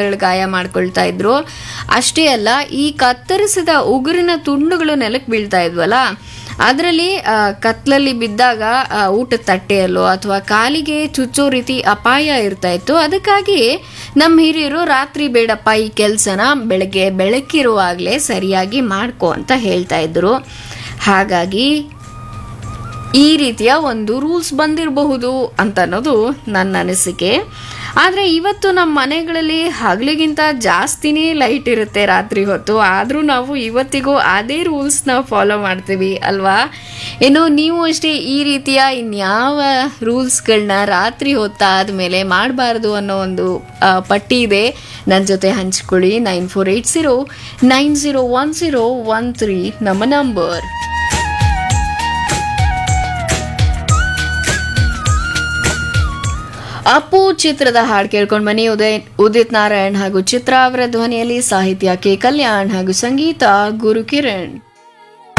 ಬೆರಳು ಗಾಯ ಮಾಡ್ಕೊಳ್ತಾ ಇದ್ರು ಅಷ್ಟೇ ಅಲ್ಲ ಈ ಕತ್ತರಿಸಿದ ಉಗುರಿನ ತುಂಡುಗಳು ನೆಲಕ್ಕೆ ಬೀಳ್ತಾ ಇದ್ವಲ್ಲ ಅದರಲ್ಲಿ ಕತ್ಲಲ್ಲಿ ಬಿದ್ದಾಗ ಆ, ಊಟದ ತಟ್ಟೆಯಲ್ಲೋ ಅಥವಾ ಕಾಲಿಗೆ ಚುಚ್ಚೋ ರೀತಿ ಅಪಾಯ ಇರ್ತಾ ಇತ್ತು ಅದಕ್ಕಾಗಿ ನಮ್ಮ ಹಿರಿಯರು ರಾತ್ರಿ ಬೇಡಪ್ಪ ಈ ಕೆಲಸನ ಬೆಳಗ್ಗೆ ಬೆಳಕಿರುವಾಗಲೇ ಸರಿಯಾಗಿ ಮಾಡ್ಕೊ ಅಂತ ಹೇಳ್ತಾ ಇದ್ರು ಹಾಗಾಗಿ ಈ ರೀತಿಯ ಒಂದು ರೂಲ್ಸ್ ಬಂದಿರಬಹುದು ಅಂತ ಅನ್ನೋದು ನನ್ನ ಅನಿಸಿಕೆ ಆದರೆ ಇವತ್ತು ನಮ್ಮ ಮನೆಗಳಲ್ಲಿ ಹಗಲಿಗಿಂತ ಜಾಸ್ತಿನೇ ಲೈಟ್ ಇರುತ್ತೆ ರಾತ್ರಿ ಹೊತ್ತು ಆದರೂ ನಾವು ಇವತ್ತಿಗೂ ಅದೇ ರೂಲ್ಸ್ನ ಫಾಲೋ ಮಾಡ್ತೀವಿ ಅಲ್ವಾ ಇನ್ನು ನೀವು ಅಷ್ಟೇ ಈ ರೀತಿಯ ಇನ್ಯಾವ ರೂಲ್ಸ್ಗಳನ್ನ ರಾತ್ರಿ ಹೊತ್ತಾದ್ಮೇಲೆ ಮಾಡಬಾರ್ದು ಅನ್ನೋ ಒಂದು ಆ, ಪಟ್ಟಿ ಇದೆ ನನ್ನ ಜೊತೆ ಹಂಚ್ಕೊಳ್ಳಿ nine four eight zero nine zero one zero one three ನಮ್ಮ ನಂಬರ್ ಅಪ್ಪು ಚಿತ್ರದ ಹಾಡು ಕೇಳ್ಕೊಂಡು ಬನ್ನಿ ಉದಯ್ ಉದಿತ್ ನಾರಾಯಣ್ ಹಾಗೂ ಚಿತ್ರ ಅವರ ಧ್ವನಿಯಲ್ಲಿ ಸಾಹಿತ್ಯ ಕೆ ಕಲ್ಯಾಣ್ ಹಾಗೂ ಸಂಗೀತ ಗುರು ಕಿರಣ್